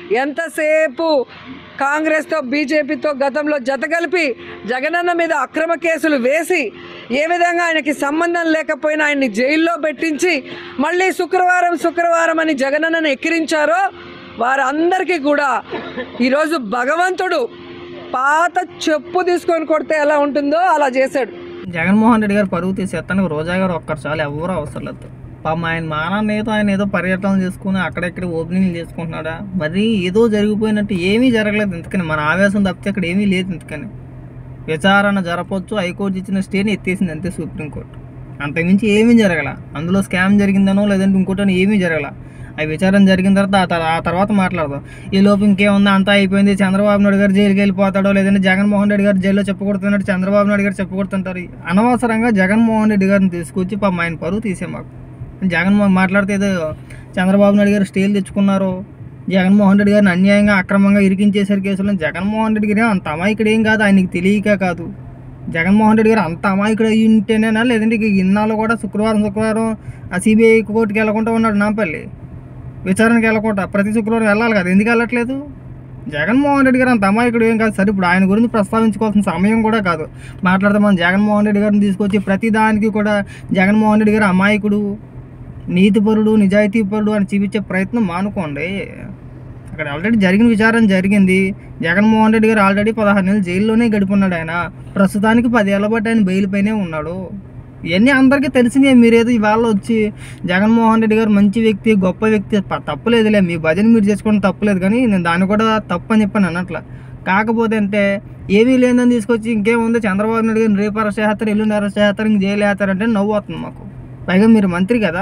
ఎంతసేపు కాంగ్రెస్తో బీజేపీతో గతంలో జతగలిపి జగనన్న మీద అక్రమ కేసులు వేసి ఏ విధంగా ఆయనకి సంబంధం లేకపోయినా ఆయన్ని జైల్లో పెట్టించి మళ్ళీ శుక్రవారం శుక్రవారం అని జగనన్నను ఎక్కిరించారో వారందరికీ కూడా ఈరోజు భగవంతుడు పాత చెప్పు తీసుకొని కొడితే ఎలా ఉంటుందో అలా చేశాడు జగన్మోహన్ రెడ్డి గారు పరువు తీసేస్తానికి రోజా గారు ఒక్కరు చాలు ఎవరు అవసరం లేదు పాపం ఆయన మానాన్ని ఏదో ఆయన ఏదో పర్యటన చేసుకుని అక్కడెక్కడ ఓపెనింగ్ చేసుకుంటున్నాడా మరి ఏదో జరిగిపోయినట్టు ఏమీ జరగలేదు ఇంతకని మన ఆవేశం తప్పితే ఇక్కడ ఏమీ లేదు ఇంతకని విచారణ జరపవచ్చు హైకోర్టు ఇచ్చిన స్టేని ఎత్తేసింది అంతే సుప్రీంకోర్టు అంతకుమించి ఏమీ జరగల అందులో స్కామ్ జరిగిందనో లేదంటే ఇంకోటనో ఏమీ జరగల ఆ విచారణ జరిగిన తర్వాత ఆ తర్- ఆ తర్వాత మాట్లాడదాం ఈ లోపు ఇంకేముంది అంతా అయిపోయింది చంద్రబాబు నాయుడు గారు జైలుకి వెళ్ళిపోతాడో లేదంటే జగన్మోహన్ రెడ్డి గారు జైల్లో చెప్పకూడుతున్నట్టు చంద్రబాబు నాయుడు గారు చెప్పకూడుతుంటారు అనవసరంగా జగన్మోహన్ రెడ్డి గారిని తీసుకొచ్చి పాపం ఆయన పరువు తీసే మాకు జగన్మోహన్ మాట్లాడితే ఏదో చంద్రబాబు నాయుడు గారు స్టేలు తెచ్చుకున్నారు జగన్మోహన్ రెడ్డి గారిని అన్యాయంగా అక్రమంగా ఇరికించేశారు కేసులో జగన్మోహన్ రెడ్డి గారు అంత అమాయకుడు ఏం కాదు ఆయనకి తెలియక కాదు జగన్మోహన్ రెడ్డి గారు అంత అమాయకుడు అయ్యి ఉంటేనేనా లేదంటే ఇక ఇన్నాళ్ళు కూడా శుక్రవారం శుక్రవారం ఆ సిబిఐ కోర్టుకి వెళ్ళకుండా ఉన్నాడు నాంపల్లి విచారణకి వెళ్ళకుండా ప్రతి శుక్రవారం వెళ్ళాలి కదా ఎందుకు వెళ్ళట్లేదు జగన్మోహన్ రెడ్డి గారు అంత అమాయకుడు ఏం కాదు సరే ఇప్పుడు ఆయన గురించి ప్రస్తావించుకోవాల్సిన సమయం కూడా కాదు మాట్లాడితే మనం జగన్మోహన్ రెడ్డి గారిని తీసుకొచ్చి ప్రతి దానికి కూడా జగన్మోహన్ రెడ్డి గారు అమాయకుడు నీతిపరుడు నిజాయితీపరుడు అని చూపించే ప్రయత్నం మానుకోండి అక్కడ ఆల్రెడీ జరిగిన విచారణ జరిగింది జగన్మోహన్ రెడ్డి గారు ఆల్రెడీ పదహారు నెలలు జైల్లోనే గడుపున్నాడు ఆయన ప్రస్తుతానికి పదేళ్ల బట్టి ఆయన బెయిల్ పైనే ఉన్నాడు ఇవన్నీ అందరికీ తెలిసినాయి మీరేదో ఇవాళ వచ్చి జగన్మోహన్ రెడ్డి గారు మంచి వ్యక్తి గొప్ప వ్యక్తి ప- తప్పులేదులే మీ భజన మీరు చేసుకోవడం తప్పులేదు కానీ నేను దాన్ని కూడా తప్పు అని చెప్పాను అన్నట్ల కాకపోతే అంటే ఏమీ లేదని తీసుకొచ్చి ఇంకేముంది చంద్రబాబు నాయుడు గారిని రేపు అరెస్ట్ చేస్తారు ఎల్లుండి అరెస్ట్ చేస్తారు ఇంక జైలు వేస్తారంటే నవ్వు వస్తుంది మాకు పైగా మీరు మంత్రి కదా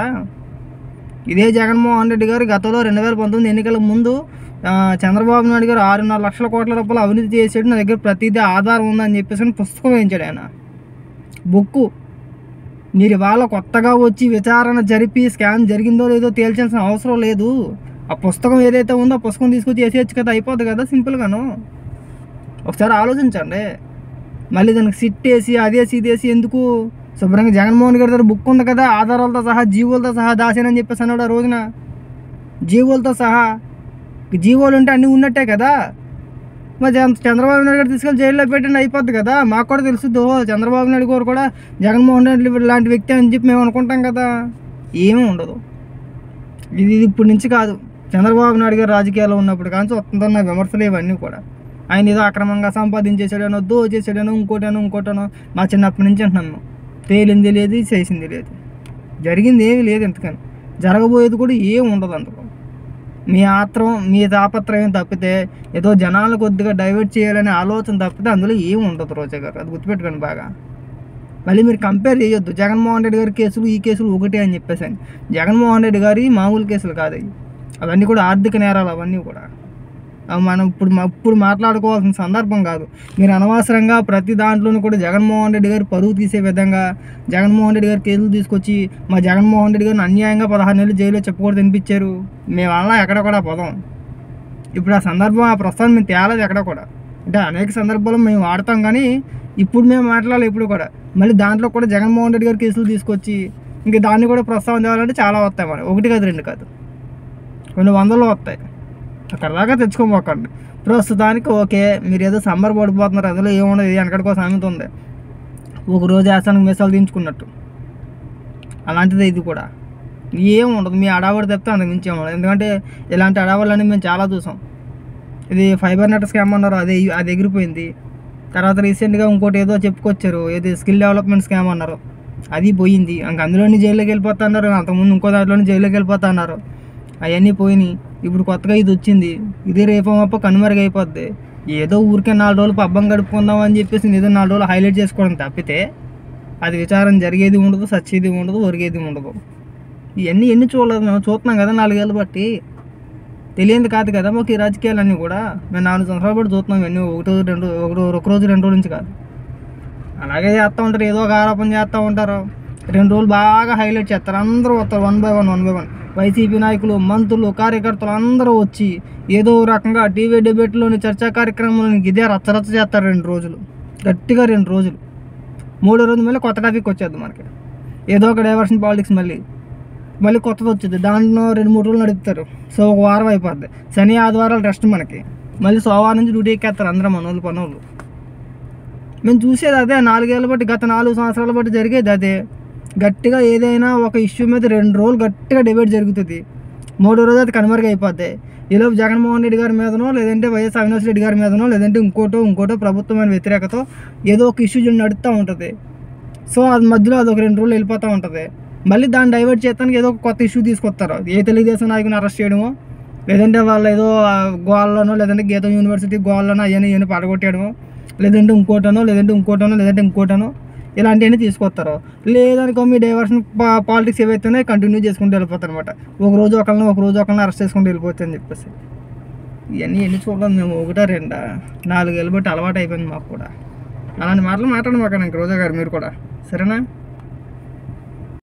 ఇదే జగన్మోహన్ రెడ్డి గారు గతంలో రెండు వేల పంతొమ్మిది ఎన్నికల ముందు ఆ, చంద్రబాబు నాయుడు గారు ఆరున్నర లక్షల కోట్ల రూపాయలు అవినీతి చేసాడు నా దగ్గర ప్రతిదీ ఆధారం ఉందని చెప్పేసి అని పుస్తకం వేయించాడు ఆయన బుక్కు మీరు ఇవాళ కొత్తగా వచ్చి విచారణ జరిపి స్కామ్ జరిగిందో లేదో తేల్చాల్సిన అవసరం లేదు ఆ పుస్తకం ఏదైతే ఉందో ఆ పుస్తకం తీసుకొచ్చి వేసేయచ్చు కదా అయిపోద్ది కదా సింపుల్గాను ఒకసారి ఆలోచించండి మళ్ళీ దానికి సిట్ వేసి అదేసి ఇదేసి ఎందుకు శుభ్రంగా జగన్మోహన్ గారి దగ్గర బుక్ ఉంది కదా ఆధారాలతో సహా జీవోలతో సహా దాసేనని చెప్పేసి అన్నాడు ఆ రోజున జీవోలతో సహా జీవోలు ఉంటే అన్నీ ఉన్నట్టే కదా మరి చంద్ర- చంద్రబాబు నాయుడు గారు తీసుకెళ్ళి జైల్లో పెట్టండి అయిపోద్ది కదా మాకు కూడా తెలుసుద్ది ఓ చంద్రబాబు నాయుడు గారు కూడా జగన్మోహన్ రెడ్డి లాంటి వ్యక్తి అని చెప్పి మేము అనుకుంటాం కదా ఏమీ ఉండదు ఇది ఇది ఇప్పటి నుంచి కాదు చంద్రబాబు నాయుడు గారు రాజకీయాల్లో ఉన్నప్పుడు కానీ వస్తుందన్న విమర్శలు ఇవన్నీ కూడా ఆయన ఏదో అక్రమంగా సంపాదించేసాడనో దోచేసాడనో ఇంకోటనో ఇంకోటనో మా చిన్నప్పటి నుంచి అంటున్నాం మేము తేలింది లేదు చేసింది లేదు జరిగింది ఏమీ లేదు ఎంతకని జరగబోయేది కూడా ఏం ఉండదు అందులో మీ ఆత్రం మీ తాపత్రయం తప్పితే ఏదో జనాలు కొద్దిగా డైవర్ట్ చేయాలనే ఆలోచన తప్పితే అందులో ఏం ఉండదు రోజా గారు అది గుర్తుపెట్టుకోండి బాగా మళ్ళీ మీరు కంపేర్ చేయొద్దు జగన్మోహన్ రెడ్డి గారి కేసులు ఈ కేసులు ఒకటే అని చెప్పేసి అని జగన్మోహన్ రెడ్డి గారి మామూలు కేసులు కాదు అవి అవన్నీ కూడా ఆర్థిక నేరాలు అవన్నీ కూడా అవి మనం ఇప్పుడు మా- ఇప్పుడు మాట్లాడుకోవాల్సిన సందర్భం కాదు మీరు అనవసరంగా ప్రతి దాంట్లోనూ కూడా జగన్మోహన్ రెడ్డి గారి పరువు తీసే విధంగా జగన్మోహన్ రెడ్డి గారి కేసులు తీసుకొచ్చి మా జగన్మోహన్ రెడ్డి గారిని అన్యాయంగా పదహారు నెలలు జైల్లో చెప్పకూడదు అనిపించారు మేము అలా ఎక్కడ కూడా పోదాం ఇప్పుడు ఆ సందర్భం ఆ ప్రస్తుతం మేము తేలేదు ఎక్కడ కూడా అంటే అనేక సందర్భాల్లో మేము వాడతాం కానీ ఇప్పుడు మేము మాట్లాడాలి ఇప్పుడు కూడా మళ్ళీ దాంట్లో కూడా జగన్మోహన్ రెడ్డి గారి కేసులు తీసుకొచ్చి ఇంక దాన్ని కూడా ప్రస్తావన తేవాలంటే చాలా వస్తాయి మరి ఒకటి కాదు రెండు కాదు కొన్ని వందలు వస్తాయి అక్కడ దాకా తెచ్చుకోబోకండి ప్రస్తుతానికి ఓకే మీరు ఏదో సంబర పడిపోతున్నారు అందులో ఏముండదు ఇది వెనకడికో సామెత ఉంది ఒక రోజు వేసానికి మిసాలు దించుకున్నట్టు అలాంటిదే ఇది కూడా ఏం ఉండదు మీ అడావడి తప్పితే అంతకు మించి ఏం ఉండదు ఎందుకంటే ఇలాంటి అడావులన్నీ మేము చాలా చూసాం ఇది ఫైబర్ నెట్ స్కామ్ అన్నారు అది అది ఎగిరిపోయింది తర్వాత రీసెంట్గా ఇంకోటి ఏదో చెప్పుకొచ్చారు ఏది స్కిల్ డెవలప్మెంట్ స్కామ్ అన్నారు అది పోయింది ఇంక అందులోని జైల్లోకి వెళ్ళిపోతా అన్నారు అంతకుముందు ఇంకో దాంట్లోని జైల్లోకి వెళ్ళిపోతా అన్నారు అవన్నీ పోయినాయి ఇప్పుడు కొత్తగా ఇది వచ్చింది ఇది రేపో మాపో కనుమరుగు అయిపోద్ది ఏదో ఊరికే నాలుగు రోజులు పబ్బం గడుపుకుందాం అని చెప్పేసి ఏదో నాలుగు రోజులు హైలైట్ చేసుకోవడం తప్పితే అది విచారం జరిగేది ఉండదు సచ్చేది ఉండదు ఒరిగేది ఉండదు ఇవన్నీ ఎన్ని చూడలేదు మేము చూస్తున్నాం కదా నాలుగేళ్ళు బట్టి తెలియంది కాదు కదా మాకు ఈ రాజకీయాలన్నీ కూడా మేము నాలుగు సంవత్సరాలు బట్టి చూస్తున్నాం ఇవన్నీ ఒకటి రోజు రెండు ఒకటి ఒక రోజు రెండు రోజుల నుంచి కాదు అలాగే చేస్తూ ఉంటారు ఏదో ఒక ఆరోపణ చేస్తూ ఉంటారు రెండు రోజులు బాగా హైలైట్ చేస్తారు అందరూ వస్తారు one by one one by one YCP నాయకులు మంత్రులు కార్యకర్తలు అందరూ వచ్చి ఏదో ఒక రకంగా టీవీ డిబేట్లోని చర్చా కార్యక్రమంలోని ఇదే రచ్చరచ్చ చేస్తారు రెండు రోజులు గట్టిగా రెండు రోజులు మూడో రోజు మళ్ళీ కొత్త టాపిక్ వచ్చేది మనకి ఏదో ఒక డైవర్షన్ పాలిటిక్స్ మళ్ళీ మళ్ళీ కొత్తది వచ్చింది దాంట్లో రెండు మూడు రోజులు నడుపుతారు సో ఒక వారం అయిపోద్ది శని ఆదివారాలు రెస్ట్ మనకి మళ్ళీ సోమవారం నుంచి డ్యూటీ ఎక్కేస్తారు అందరం మన వాళ్ళు పనులు మేము చూసేది అదే నాలుగేళ్ళ బట్టి గత నాలుగు సంవత్సరాల బట్టి జరిగేది అదే గట్టిగా ఏదైనా ఒక ఇష్యూ మీద రెండు రోజులు గట్టిగా డిబేట్ జరుగుతుంది మూడో రోజు అది కనుమరుగు అయిపోద్ది ఈలోపు జగన్మోహన్ రెడ్డి గారి మీదనో లేదంటే వైఎస్ అవినాష్ రెడ్డి గారి మీదనో లేదంటే ఇంకోటో ఇంకోటో ప్రభుత్వమైన వ్యతిరేకతో ఏదో ఒక ఇష్యూ నడుస్తూ ఉంటుంది సో అది మధ్యలో అది ఒక రెండు రోజులు వెళ్ళిపోతూ ఉంటుంది మళ్ళీ దాన్ని డైవర్ట్ చేయడానికి ఏదో ఒక కొత్త ఇష్యూ తీసుకొస్తారు ఏ తెలుగుదేశం నాయకుని అరెస్ట్ చేయడమో లేదంటే వాళ్ళు ఏదో ఆ, గోవాల్లోనో లేదంటే గీతం యూనివర్సిటీ గోవాల్లోనో అవన్నీ ఇవన్నీ పడగొట్టేయడమో లేదంటే ఇంకోటనో లేదంటే ఇంకోటనో లేదంటే ఇంకోటనో ఇలాంటివన్నీ తీసుకొస్తారు లేదనుకో మీ డైవర్షన్ పాలిటిక్స్ ఏవైతేనే కంటిన్యూ చేసుకుంటూ వెళ్ళిపోతారు అనమాట ఒక రోజు ఒకరిని ఒక రోజు ఒకరిని అరెస్ట్ చేసుకుంటూ వెళ్ళిపోతుంది అని చెప్పేసి ఇవన్నీ ఎన్ని చూడడం మేము ఒకటా రెండా నాలుగేళ్ళు బట్టి అలవాటు అయిపోయింది మాకు కూడా అలాంటి మాటలు మాట్లాడమాకండి ఇంక రోజా గారు మీరు కూడా సరేనా